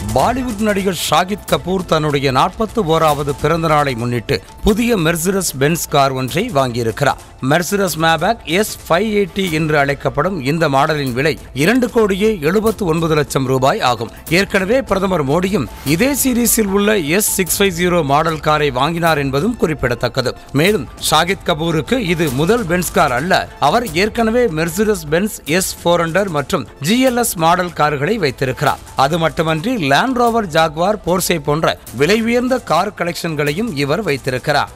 பாலிவுட் நடிகர் ஷாகித் கபூர் தன்னுடைய நாற்பத்து ஓராவது பிறந்த நாளை முன்னிட்டு புதிய மெர்சிடஸ் பென்ஸ் கார் ஒன்றை வாங்கியிருக்கிறார் Mercedes Maybach S five eighty என்று அழைக்கப்படும் இந்த மாடலின் விலை இரண்டு கோடியே எழுபத்து ஒன்பது லட்சம் ரூபாய் ஆகும் ஏற்கனவே பிரதமர் மோடியும் இதே சீரீஸில் உள்ள S six five zero model காரை வாங்கினார் என்பதும் குறிப்பிடத்தக்கது மேலும் ஷாகித் கபூருக்கு இது முதல் பென்ஸ் கார் அல்ல அவர் ஏற்கனவே Mercedes Benz S four hundred மற்றும் ஜிஎல்எஸ் மாடல் கார்களை வைத்திருக்கிறார் அது மட்டுமன்றி லேண்ட் ரோவர் ஜாக்வார் போர்சே போன்ற விலை உயர்ந்த கார் கலெக்ஷன்களையும் இவர் வைத்திருக்கிறார்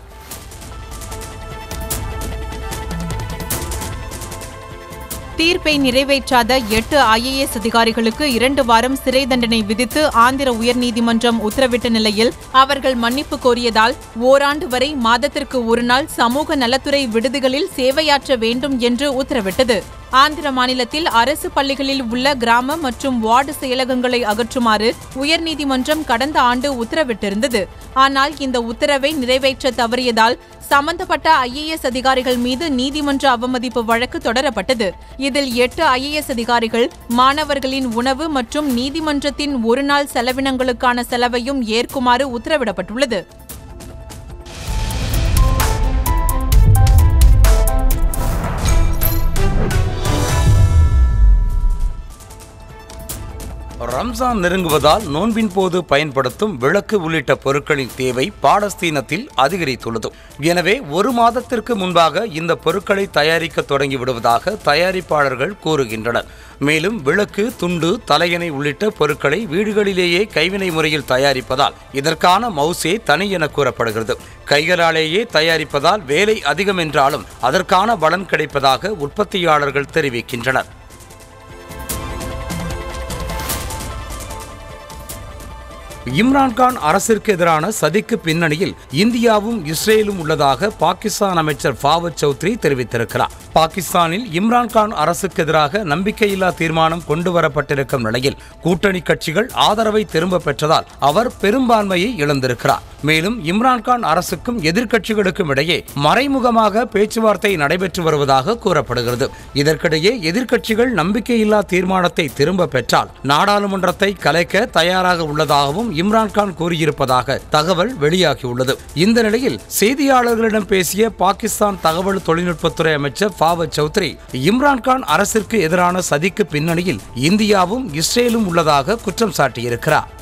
தீர்ப்பை நிறைவேற்றாத எட்டு ஐஏஎஸ் அதிகாரிகளுக்கு இரண்டு வாரம் சிறை தண்டனை விதித்து ஆந்திர உயர்நீதிமன்றம் உத்தரவிட்ட நிலையில் அவர்கள் மன்னிப்பு கோரியதால் ஓராண்டு வரை மாதத்திற்கு ஒருநாள் சமூக நலத்துறை விடுதிகளில் சேவையாற்ற வேண்டும் என்று உத்தரவிட்டது ஆந்திர மாநிலத்தில் அரசு பள்ளிகளில் உள்ள கிராம மற்றும் வார்டு செயலகங்களை அகற்றுமாறு உயர்நீதிமன்றம் கடந்த ஆண்டு உத்தரவிட்டிருந்தது ஆனால் இந்த உத்தரவை நிறைவேற்ற தவறியதால் சம்பந்தப்பட்ட ஐஏஎஸ் அதிகாரிகள் மீது நீதிமன்ற அவமதிப்பு வழக்கு தொடரப்பட்டது இதில் எட்டு ஐஏஎஸ் அதிகாரிகள் மாணவர்களின் உணவு மற்றும் நீதிமன்றத்தின் ஒருநாள் செலவினங்களுக்கான செலவையும் ஏற்குமாறு உத்தரவிடப்பட்டுள்ளது ரம்ஜான் நெருங்குவதால் நோன்பின் போது பயன்படுத்தும் விளக்கு உள்ளிட்ட பொருட்களின் தேவை பாலஸ்தீனத்தில் அதிகரித்துள்ளது எனவே ஒரு மாதத்திற்கு முன்பாக இந்த பொருட்களை தயாரிக்க தொடங்கி விடுவதாக தயாரிப்பாளர்கள் கூறுகின்றனர் மேலும் விளக்கு துண்டு தலையணை உள்ளிட்ட பொருட்களை வீடுகளிலேயே கைவினை முறையில் தயாரிப்பதால் இதற்கான மவுசே தனி என கூறப்படுகிறது கைகளாலேயே தயாரிப்பதால் வேலை அதிகம் என்றாலும் அதற்கான பலன் கிடைப்பதாக உற்பத்தியாளர்கள் தெரிவிக்கின்றனர் இம்ரான்கான் அரசிற்கு எதிரான சதிக்கு பின்னணியில் இந்தியாவும் இஸ்ரேலும் உள்ளதாக பாகிஸ்தான் அமைச்சர் ஃபாவத் சௌத்ரி தெரிவித்திருக்கிறார் பாகிஸ்தானில் இம்ரான்கான் அரசுக்கு எதிராக நம்பிக்கையில்லா தீர்மானம் கொண்டு வரப்பட்டிருக்கும் நிலையில் கூட்டணி கட்சிகள் ஆதரவை திரும்ப பெற்றதால் அவர் பெரும்பான்மையை இழந்திருக்கிறார் மேலும் இம்ரான்கான் அரசுக்கும் எதிர்க்கட்சிகளுக்கும் இடையே மறைமுகமாக பேச்சுவார்த்தை நடைபெற்று வருவதாக கூறப்படுகிறது இதற்கிடையே எதிர்க்கட்சிகள் நம்பிக்கையில்லா தீர்மானத்தை திரும்ப பெற்றால் நாடாளுமன்றத்தை கலைக்க தயாராக உள்ளதாகவும் இம்ரான்கான் கூறியிருப்பதாக தகவல் வெளியாகியுள்ளது இந்த நிலையில் செய்தியாளர்களிடம் பேசிய பாகிஸ்தான் தகவல் தொழில்நுட்பத்துறை அமைச்சர் ஃபாவத் சௌத்ரி இம்ரான்கான் அரசிற்கு எதிரான சதிக்கு பின்னணியில் இந்தியாவும் இஸ்ரேலும் உள்ளதாக குற்றம் சாட்டியிருக்கிறார்